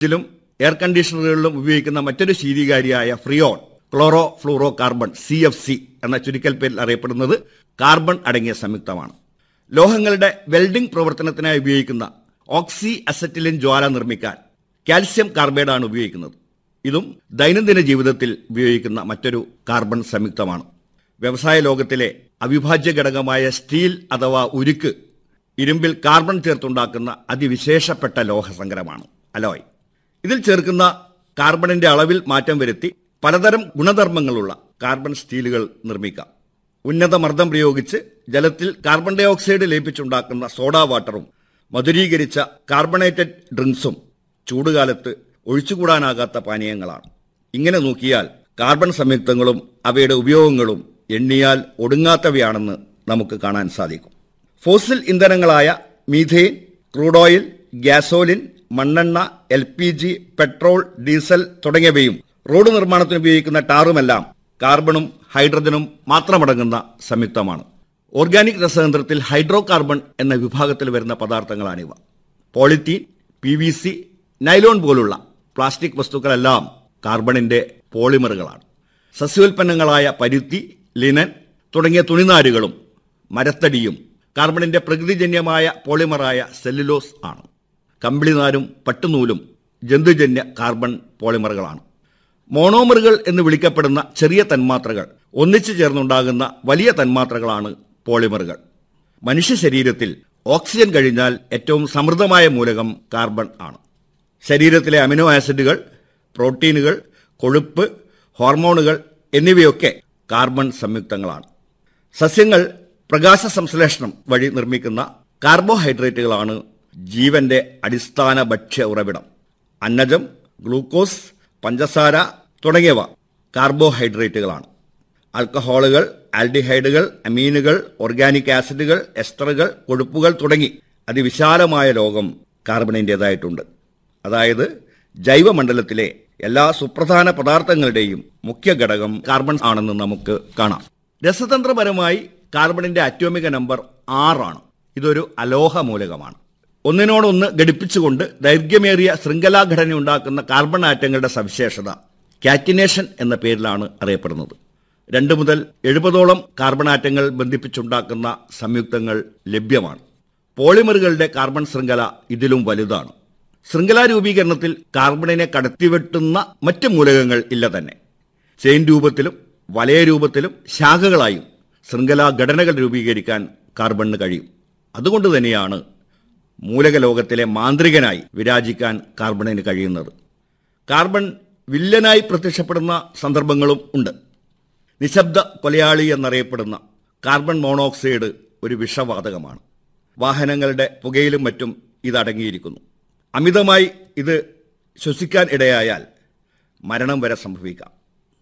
ിലും air കണ്ടീഷണറുകളിലും ഉപയോഗിക്കുന്ന മറ്റൊരു ശീതീകാരിയായ freon chlorofluorocarbon C F C എന്ന ചുരുക്കൽ പേരിൽ അറിയപ്പെടുന്നത് കാർബൺ അടങ്ങിയ സംയുക്തമാണ് ലോഹങ്ങളുടെ വെൽഡിംഗ് പ്രവർത്തനത്തിനായി ഉപയോഗിക്കുന്ന ഓക്സി അസറ്റിലിൻ ജ്വാല നിർമ്മിക്കാൻ കാൽസ്യം കാർബൈഡാണ് ഉപയോഗിക്കുന്നത് ഇതും ദൈനംദിന ജീവിതത്തിൽ ഉപയോഗിക്കുന്ന മറ്റൊരു കാർബൺ സംയുക്തമാണ് വ്യവസായ ലോകത്തിലെ അവിഭാജ്യ ഘടകമായ സ്റ്റീൽ അഥവാ ഉരുക്ക് ഇരുമ്പിൽ കാർബൺ ചേർത്തുണ്ടാക്കുന്ന അതിവിശേഷപ്പെട്ട ലോഹസങ്കരമാണ് അലോയ് ഇതിൽ ചേർക്കുന്ന കാർബണിന്റെ അളവിൽ മാറ്റം വരുത്തി പലതരം ഗുണധർമ്മങ്ങളുള്ള കാർബൺ സ്റ്റീലുകൾ നിർമ്മിക്കാം ഉന്നത മർദ്ദം പ്രയോഗിച്ച് ജലത്തിൽ കാർബൺ ഡൈ ഓക്സൈഡ് ലയിപ്പിച്ചുണ്ടാക്കുന്ന സോഡാ വാട്ടറും മധുരീകരിച്ച കാർബണേറ്റഡ് ഡ്രിങ്ക്സും ചൂടുകാലത്ത് ഒഴിച്ചുകൂടാനാകാത്ത പാനീയങ്ങളാണ് ഇങ്ങനെ നോക്കിയാൽ കാർബൺ സംയുക്തങ്ങളും അവയുടെ ഉപയോഗങ്ങളും എണ്ണിയാൽ ഒടുങ്ങാത്തവയാണെന്ന് നമുക്ക് കാണാൻ സാധിക്കും ഫോസിൽ ഇന്ധനങ്ങളായ മീഥെയിൻ ക്രൂഡ് ഓയിൽ ഗ്യാസോലിൻ മണ്ണെണ്ണ L P G petrol diesel തുടങ്ങിയവയും റോഡ് നിർമ്മാണത്തിന് ഉപയോഗിക്കുന്ന ടാറുമെല്ലാം കാർബണും ഹൈഡ്രജനും മാത്രമടങ്ങുന്ന സംയുക്തമാണ് ഓർഗാനിക് രസതന്ത്രത്തിൽ ഹൈഡ്രോ കാർബൺ എന്ന വിഭാഗത്തിൽ വരുന്ന പദാർത്ഥങ്ങളാണിവ polythene P V C nylon പോലുള്ള പ്ലാസ്റ്റിക് വസ്തുക്കളെല്ലാം കാർബണിന്റെ പോളിമറുകളാണ് സസ്യോൽപ്പന്നങ്ങളായ പരുത്തി ലിനൻ തുടങ്ങിയ തുണിനാരുകളും മരത്തടിയും കാർബണിന്റെ പ്രകൃതിജന്യമായ പോളിമറായ സെല്ലുലോസ് ആണ് കമ്പിളിനാരും പട്ടുനൂലും ജന്തുജന്യ കാർബൺ പോളിമറുകളാണ് മോണോമറുകൾ എന്ന് വിളിക്കപ്പെടുന്ന ചെറിയ തന്മാത്രകൾ ഒന്നിച്ചു ചേർന്നുണ്ടാകുന്ന വലിയ തന്മാത്രകളാണ് പോളിമറുകൾ മനുഷ്യ ശരീരത്തിൽ ഓക്സിജൻ കഴിഞ്ഞാൽ ഏറ്റവും സമൃദ്ധമായ മൂലകം കാർബൺ ആണ് ശരീരത്തിലെ അമിനോ ആസിഡുകൾ പ്രോട്ടീനുകൾ കൊഴുപ്പ് ഹോർമോണുകൾ എന്നിവയൊക്കെ കാർബൺ സംയുക്തങ്ങളാണ് സസ്യങ്ങൾ പ്രകാശ സംശ്ലേഷണം വഴി നിർമ്മിക്കുന്ന കാർബോഹൈഡ്രേറ്റുകളാണ് ജീവന്റെ അടിസ്ഥാന ഭക്ഷ്യ ഉറവിടം അന്നജം ഗ്ലൂക്കോസ് പഞ്ചസാര തുടങ്ങിയവ കാർബോഹൈഡ്രേറ്റുകളാണ് ആൽക്കഹോളുകൾ ആൽഡിഹൈഡുകൾ അമീനുകൾ ഓർഗാനിക് ആസിഡുകൾ എസ്റ്ററുകൾ കൊഴുപ്പുകൾ തുടങ്ങി അതിവിശാലമായ ലോകം കാർബണിൻ്റെതായിട്ടുണ്ട് അതായത് ജൈവമണ്ഡലത്തിലെ എല്ലാ സുപ്രധാന പദാർത്ഥങ്ങളുടെയും മുഖ്യ ഘടകം കാർബൺ ആണെന്ന് നമുക്ക് കാണാം രസതന്ത്രപരമായി കാർബണിന്റെ അറ്റോമിക നമ്പർ ആറാണ് ഇതൊരു അലോഹ മൂലകമാണ് ഒന്നിനോടൊന്ന് ഘടിപ്പിച്ചുകൊണ്ട് ദൈർഘ്യമേറിയ ശൃംഖലാഘടന ഉണ്ടാക്കുന്ന കാർബൺ ആറ്റങ്ങളുടെ സവിശേഷത കാറ്റിനേഷൻ എന്ന പേരിലാണ് അറിയപ്പെടുന്നത് രണ്ട് മുതൽ എഴുപതോളം കാർബൺ ആറ്റങ്ങൾ ബന്ധിപ്പിച്ചുണ്ടാക്കുന്ന സംയുക്തങ്ങൾ ലഭ്യമാണ് പോളിമറുകളുടെ കാർബൺ ശൃംഖല ഇതിലും വലുതാണ് ശൃംഖലാ രൂപീകരണത്തിൽ കാർബണിനെ കടത്തിവെട്ടുന്ന മറ്റ് മൂലകങ്ങൾ ഇല്ല തന്നെ ചെയിൻ രൂപത്തിലും വലയ രൂപത്തിലും ശാഖകളായും ശൃംഖലാ ഘടനകൾ രൂപീകരിക്കാൻ കാർബണിന് കഴിയും അതുകൊണ്ട് തന്നെയാണ് മൂലക ലോകത്തിലെ മാന്ത്രികനായി വിരാജിക്കാൻ കാർബണിന് കഴിയുന്നത് കാർബൺ വില്ലനായി പ്രത്യക്ഷപ്പെടുന്ന സന്ദർഭങ്ങളും ഉണ്ട് നിശബ്ദ കൊലയാളി എന്നറിയപ്പെടുന്ന കാർബൺ മോണോക്സൈഡ് ഒരു വിഷവാതകമാണ് വാഹനങ്ങളുടെ പുകയിലും മറ്റും ഇതടങ്ങിയിരിക്കുന്നു അമിതമായി ഇത് ശ്വസിക്കാൻ ഇടയായാൽ മരണം വരെ സംഭവിക്കാം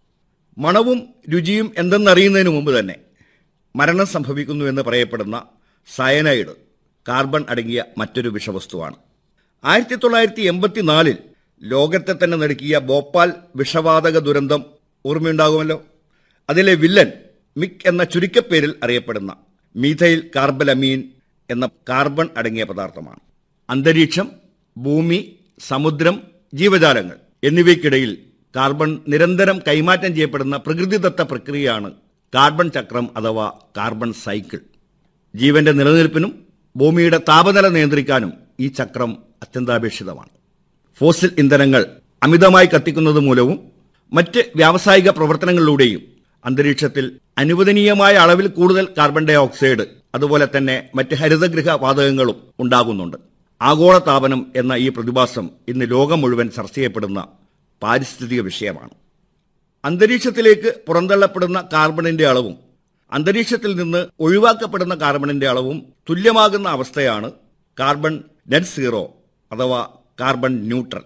മണവും രുചിയും എന്തെന്നറിയുന്നതിന് മുമ്പ് തന്നെ മരണം സംഭവിക്കുന്നു എന്ന് പറയപ്പെടുന്ന സയനൈഡ് കാർബൺ അടങ്ങിയ മറ്റൊരു വിഷവസ്തുവാണ് ആയിരത്തി തൊള്ളായിരത്തി എൺപത്തിനാലിൽ ലോകത്തെ തന്നെ നടുക്കിയ ഭോപ്പാൽ വിഷവാതക ദുരന്തം ഓർമ്മയുണ്ടാകുമല്ലോ അതിലെ വില്ലൻ മിക് എന്ന ചുരുക്കപ്പേരിൽ അറിയപ്പെടുന്ന മീഥൈൽ കാർബലമീൻ എന്ന കാർബൺ അടങ്ങിയ പദാർത്ഥമാണ് അന്തരീക്ഷം ഭൂമി സമുദ്രം ജീവജാലങ്ങൾ എന്നിവയ്ക്കിടയിൽ കാർബൺ നിരന്തരം കൈമാറ്റം ചെയ്യപ്പെടുന്ന പ്രകൃതിദത്ത പ്രക്രിയയാണ് കാർബൺ ചക്രം അഥവാ കാർബൺ സൈക്കിൾ ജീവന്റെ നിലനിൽപ്പിനും ഭൂമിയുടെ താപനില നിയന്ത്രിക്കാനും ഈ ചക്രം അത്യന്താപേക്ഷിതമാണ് ഫോസിൽ ഇന്ധനങ്ങൾ അമിതമായി കത്തിക്കുന്നത് മൂലവും മറ്റ് വ്യാവസായിക പ്രവർത്തനങ്ങളിലൂടെയും അന്തരീക്ഷത്തിൽ അനുവദനീയമായ അളവിൽ കൂടുതൽ കാർബൺ ഡൈ ഓക്സൈഡ് അതുപോലെ തന്നെ മറ്റ് ഹരിതഗൃഹ വാതകങ്ങളും ഉണ്ടാകുന്നുണ്ട് ആഗോള താപനം എന്ന ഈ പ്രതിഭാസം ഇന്ന് ലോകം മുഴുവൻ ചർച്ച ചെയ്യപ്പെടുന്ന പാരിസ്ഥിതിക വിഷയമാണ് അന്തരീക്ഷത്തിലേക്ക് പുറന്തള്ളപ്പെടുന്ന കാർബണിന്റെ അളവും അന്തരീക്ഷത്തിൽ നിന്ന് ഒഴിവാക്കപ്പെടുന്ന കാർബണിന്റെ അളവും തുല്യമാകുന്ന അവസ്ഥയാണ് കാർബൺ നെറ്റ് സീറോ അഥവാ കാർബൺ ന്യൂട്രൽ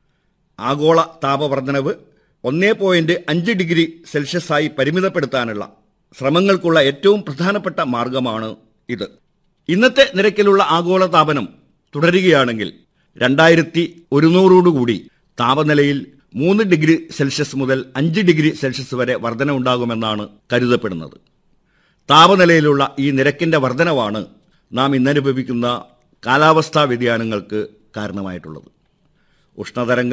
ആഗോള താപവർദ്ധനവ് ഒന്നേ പോയിന്റ് അഞ്ച് ഡിഗ്രി സെൽഷ്യസായി പരിമിതപ്പെടുത്താനുള്ള ശ്രമങ്ങൾക്കുള്ള ഏറ്റവും പ്രധാനപ്പെട്ട മാർഗമാണ് ഇത് ഇന്നത്തെ നിരക്കിലുള്ള ആഗോള താപനം തുടരുകയാണെങ്കിൽ രണ്ടായിരത്തി ഒരുന്നൂറോടുകൂടി താപനിലയിൽ മൂന്ന് ഡിഗ്രി സെൽഷ്യസ് മുതൽ അഞ്ച് ഡിഗ്രി സെൽഷ്യസ് വരെ വർധന ഉണ്ടാകുമെന്നാണ് കരുതപ്പെടുന്നത് താപനിലയിലുള്ള ഈ നിരക്കിന്റെ വർധനവാണ് നാം ഇന്നനുഭവിക്കുന്ന കാലാവസ്ഥാ വ്യതിയാനങ്ങൾക്ക് കാരണമായിട്ടുള്ളത് ഉഷ്ണതരംഗ